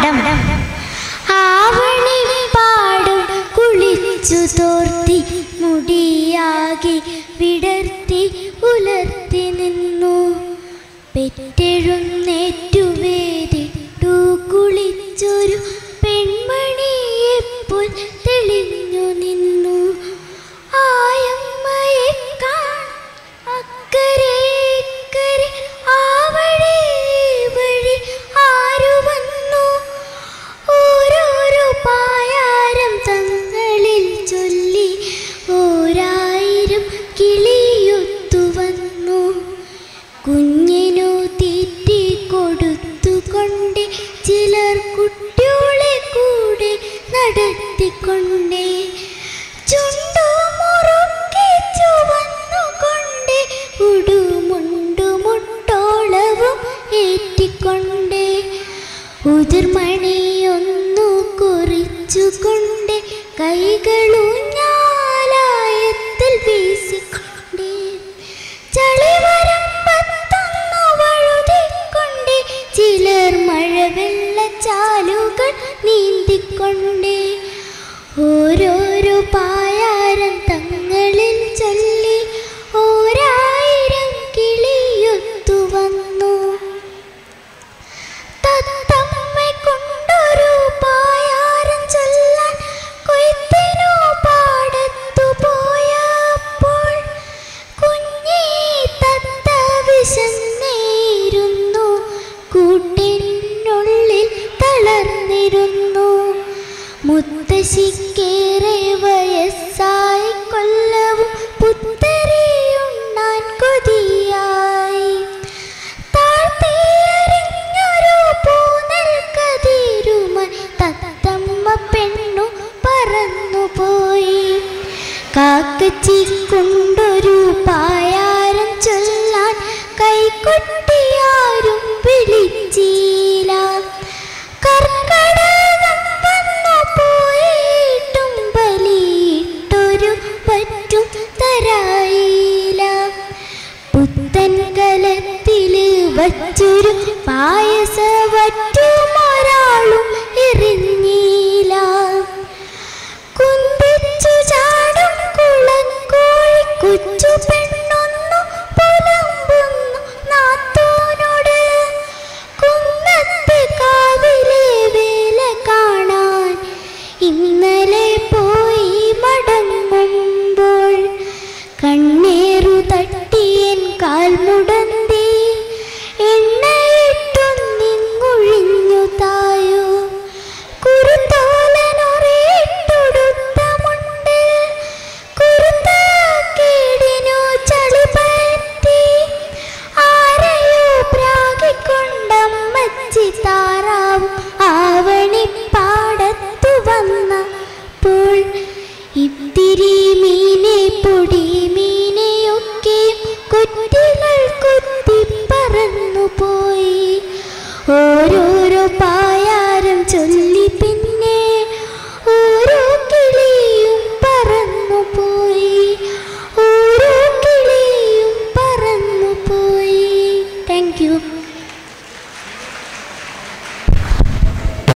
പാടം ആവണി പാടും കുളിച്ചു തോർത്തി മുടിയാകെ വിടർത്തി ഉലർത്തി നിന്നു പെറ്റെഴുന്നേറ്റുവേദിട്ടു കുളിച്ചൊരു പെൺമണിയെപ്പോൾ തെളിഞ്ഞു നിന്നു ആയമ്മയെ കാൺ അക്കരെ ഇക്കരെ ആ വഴി ഈ വഴി ആരു വന്നു ഓരോരോ പായാരം തങ്ങളിൽ ചൊല്ലി ഓരായിരം കിളിയൊത്തു വന്നു കുഞ്ഞിനു തീറ്റി കൊടുത്തുകൊണ്ട് ചിലർ കുട്ടിയോളെ കൂടെ നടത്തിക്കൊണ്ടേ ചുണ്ടു മുറുക്കി ചുവന്നുകൊണ്ട് ഉടുമുണ്ടു മുട്ടോളവും ഏറ്റിക്കൊണ്ടേ ഉതിർമണിയൊന്നു കുറിച്ചുകൊണ്ട് കൈകളൂഞ്ഞാലായത്തിൽ വീശിക്കൊണ്ടേ ചളിവരമ്പത്തൊന്നു വഴുതിക്കൊണ്ടേ ചിലർ മഴവെള്ളച്ചാലുകൾ നീന്തിക്കൊണ്ടേ ഓരോരോ പായാരം തങ്ങളിൽ ചൊല്ലി ഓരായിരം കിളിയൊത്തു വന്നു തത്തമ്മെ കൊണ്ടൊരു പായാരം ചൊല്ലാൻ കൊയ്ത്തിനു പാടത്തു പോയപ്പോൾ കുഞ്ഞി തത്ത വിശന്നേരുന്നു കൂട്ടിനുള്ളിൽ തളർന്നിരുന്നു മുത്തശ്ശിക്കേറെ വയസ്സായി കൊല്ലവും പുത്തരിയുണ്ണാൻ കൊതിയായി താഴ്ത്തിയെറിഞ്ഞൊരു പൂനൽക്കതിരുമായി തത്തമ്മ പെണ്ണു പറന്നുപോയി കാക്കച്ചി കൊണ്ടൊരു പായാരം ചൊല്ലാൻ കൈക്കൊട്ടി